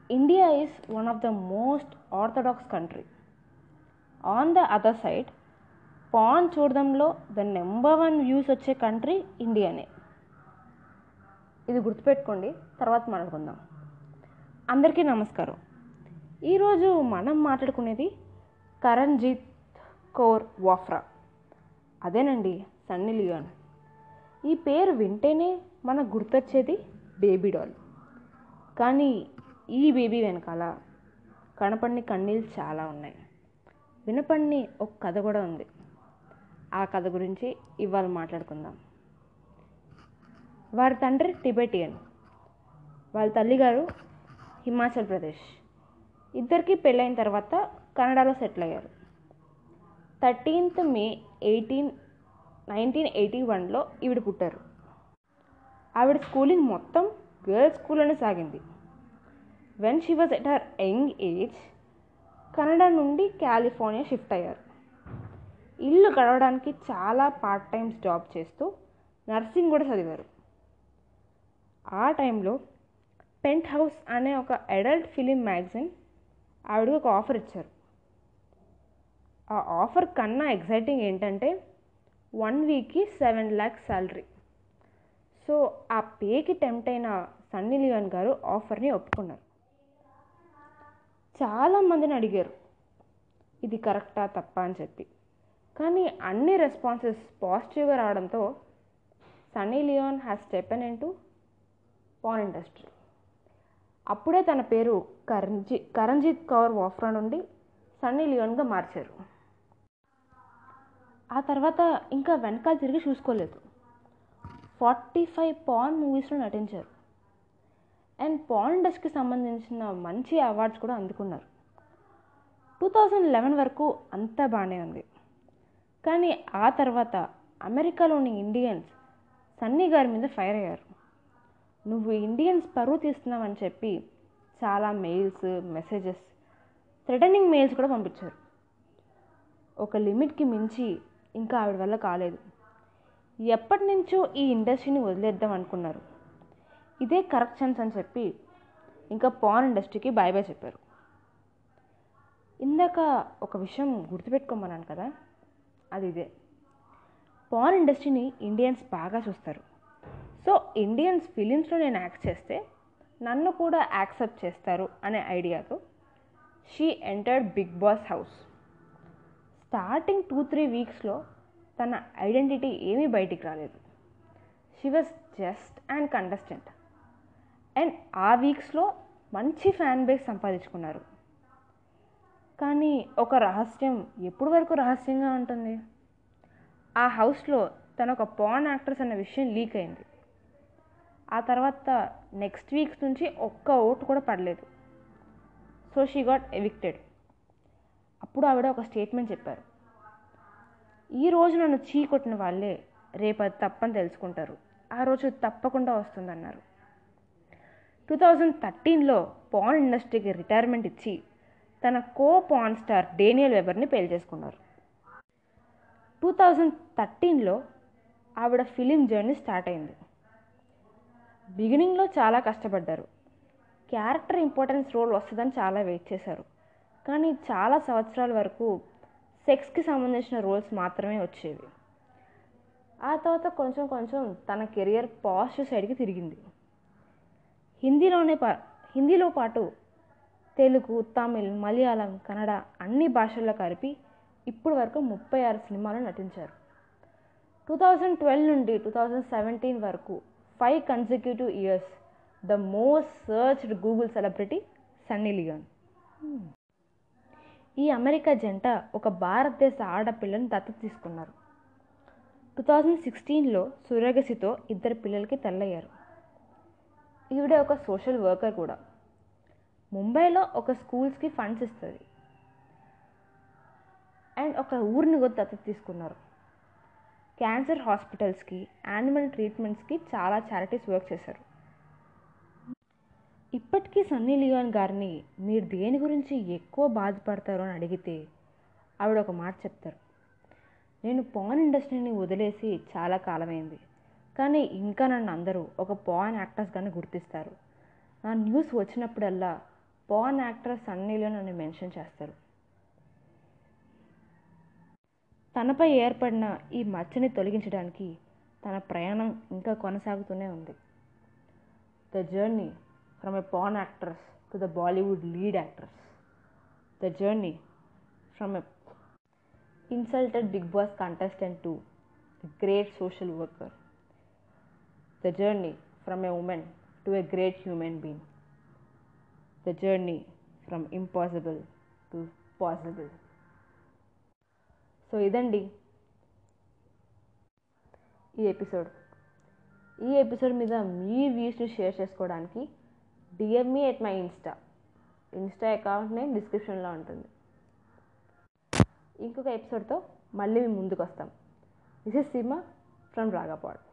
India is one of the most orthodox country. On the other side, porn చూడడంలో the number one views వచ్చే country ఇండియానే ఇది గుర్తుపెట్టుకోండి తర్వాత మాట్లాడుకుందాం అందరికీ నమస్కారం ఈరోజు మనం మాట్లాడుకునేది కరణ్జీత్ కౌర్ వాఫ్రా అదేనండి సన్నీ లియోన్ ఈ పేరు వింటేనే మనకు గుర్తొచ్చేది బేబీ డాల్ కానీ ఈ బేబీ వెనకాల కనపడిని కన్నీళ్ళు చాలా ఉన్నాయి వినపడిని ఒక కథ కూడా ఉంది ఆ కథ గురించి ఇవాళ మాట్లాడుకుందాం వారి తండ్రి టిబెటియన్ వాళ్ళ తల్లిగారు హిమాచల్ ప్రదేశ్ ఇద్దరికి పెళ్ళైన తర్వాత కన్నడలో సెటిల్ అయ్యారు thirteenth May eighteen nineteen eighty వన్లో ఈవిడ పుట్టారు ఆవిడ స్కూలింగ్ మొత్తం గర్ల్స్ స్కూల్లోనే సాగింది when she was at her young age Canada నుండి కాలిఫోర్నియా షిఫ్ట్ అయ్యారు ఇల్లు గడవడానికి చాలా పార్ట్ టైమ్స్ జాబ్ చేస్తూ నర్సింగ్ కూడా చదివారు ఆ టైంలో పెంట్ హౌస్ అనే ఒక అడల్ట్ ఫిలిం మ్యాగజైన్ ఆవిడకి ఒక ఆఫర్ ఇచ్చారు ఆ ఆఫర్ కన్నా ఎగ్జైటింగ్ ఏంటంటే వన్ వీక్కి సెవెన్ ల్యాక్స్ శాలరీ సో ఆ పేకి టెంప్ట్ అయిన సన్నీ లియోన్ గారు ఆఫర్ని ఒప్పుకున్నారు చాలామందిని అడిగారు ఇది కరెక్టా తప్ప అని చెప్పి కానీ అన్ని రెస్పాన్సెస్ పాజిటివ్గా రావడంతో Sunny Leone has stepped in to porn industry అప్పుడే తన పేరు కరణ్జీ కరణ్జీత్ కౌర్ వాఫ్రా నుండి సన్నీ లియోన్గా మార్చారు ఆ తర్వాత ఇంకా వెనకాల తిరిగి చూసుకోలేదు ఫార్టీ ఫైవ్ పాన్ మూవీస్లో నటించారు అండ్ పాన్ ఇండస్ట్రీకి సంబంధించిన మంచి అవార్డ్స్ కూడా అందుకున్నారు టూ థౌజండ్ లెవెన్ వరకు అంతా బాగానే ఉంది కానీ ఆ తర్వాత అమెరికాలోని ఇండియన్స్ సన్నీ గారి మీద ఫైర్ అయ్యారు నువ్వు ఇండియన్స్ పరువు తీస్తున్నావని చెప్పి చాలా మెయిల్స్ మెసేజెస్ థ్రెటనింగ్ మెయిల్స్ కూడా పంపించారు ఒక లిమిట్కి మించి ఇంకా ఆవిడ వల్ల కాలేదు ఎప్పటి నుంచో ఈ ఇండస్ట్రీని వదిలేద్దాం అనుకున్నారు ఇదే కరెక్ట్ ఛాన్స్ అని చెప్పి ఇంకా పాన్ ఇండస్ట్రీకి బాయ్ బాయ్ చెప్పారు ఇందాక ఒక విషయం గుర్తుపెట్టుకోమన్నాను కదా అది ఇదే పాన్ ఇండస్ట్రీని ఇండియన్స్ బాగా చూస్తారు సో ఇండియన్స్ ఫిలిమ్స్లో నేను యాక్ట్ చేస్తే నన్ను కూడా యాక్సెప్ట్ చేస్తారు అనే ఐడియాతో she entered Bigg Boss house starting two three వీక్స్లో తన ఐడెంటిటీ ఏమీ బయటికి రాలేదు she was just and contestant and ఆ వీక్స్లో మంచి ఫ్యాన్ బేస్ సంపాదించుకున్నారు కానీ ఒక రహస్యం ఎప్పటి వరకు రహస్యంగా ఉంటుంది ఆ హౌస్లో తన ఒక పాన్ యాక్ట్రెస్ అన్న విషయం లీక్ అయింది ఆ తర్వాత నెక్స్ట్ వీక్స్ నుంచి ఒక్క ఓటు కూడా పడలేదు సో షీ గాట్ ఎవిక్టెడ్ అప్పుడు ఆవిడ ఒక స్టేట్మెంట్ చెప్పారు ఈ రోజు నన్ను చీ కొట్టిన వాళ్ళే రేపు అది తప్పని తెలుసుకుంటారు ఆ రోజు తప్పకుండా వస్తుందన్నారు టూ థౌజండ్ థర్టీన్లో పాన్ ఇండస్ట్రీకి రిటైర్మెంట్ ఇచ్చి తన కో పాన్ స్టార్ డేనియల్ వెబర్ని పెళ్లి చేసుకున్నారు టూ థౌజండ్ థర్టీన్లో ఆవిడ ఫిలిం జర్నీ స్టార్ట్ అయింది బిగినింగ్లో చాలా కష్టపడ్డారు క్యారెక్టర్ ఇంపార్టెన్స్ రోల్ వస్తుందని చాలా వెయిట్ చేశారు కానీ చాలా సంవత్సరాల వరకు సెక్స్కి సంబంధించిన రోల్స్ మాత్రమే వచ్చేవి ఆ తర్వాత కొంచెం కొంచెం తన కెరియర్ పాజిటివ్ సైడ్కి తిరిగింది హిందీలోనే పా హిందీలో పాటు తెలుగు తమిళ్ మలయాళం కన్నడ అన్ని భాషల్లో కలిపి ఇప్పటి వరకు ముప్పై ఆరు సినిమాలు నటించారు టూ థౌజండ్ ట్వెల్వ్ నుండి టూ థౌజండ్ సెవెంటీన్ వరకు five consecutive years the most searched Google celebrity Sunny Leone ఈ అమెరికా జంట ఒక భారతదేశ ఆడపిల్లని దత్తత తీసుకున్నారు టూ థౌజండ్ సిక్స్టీన్లో సూర్యగసితో ఇద్దరు పిల్లలకి తల్లయ్యారు ఈవిడ ఒక సోషల్ వర్కర్ కూడా ముంబైలో ఒక స్కూల్స్కి ఫండ్స్ ఇస్తుంది అండ్ ఒక ఊరిని కూడా దత్తత తీసుకున్నారు క్యాన్సర్ హాస్పిటల్స్కి యానిమల్ ట్రీట్మెంట్స్కి చాలా చారిటీస్ వర్క్ చేశారు ఇప్పటికీ సన్నీ లియోన్ గారిని మీరు దేని గురించి ఎక్కువ బాధపడతారు అని అడిగితే ఆవిడ ఒక మాట చెప్తారు నేను పాన్ ఇండస్ట్రీని వదిలేసి చాలా కాలమైంది కానీ ఇంకా నన్ను అందరూ ఒక పాన్ యాక్టర్స్గానే గుర్తిస్తారు నా న్యూస్ వచ్చినప్పుడల్లా పాన్ యాక్టర్ సన్నీలో నన్ను మెన్షన్ చేస్తారు తనపై ఏర్పడిన ఈ మచ్చని తొలగించడానికి తన ప్రయాణం ఇంకా కొనసాగుతూనే ఉంది the journey from a porn actress to the Bollywood lead actress the journey from a insulted Bigg Boss contestant to a great social worker. The journey from a woman to a great human being. The journey from impossible to possible. So ఇదండి ఈ episode ఈ episode మీద మీ వ్యూస్ని share చేసుకోవడానికి DM me at my insta insta account name డిస్క్రిప్షన్లో ఉంటుంది ఇంకొక ఎపిసోడ్తో మళ్ళీ మేము ముందుకు వస్తాం దిస్ ఇస్ సీమా ఫ్రమ్ రాగాపాడ్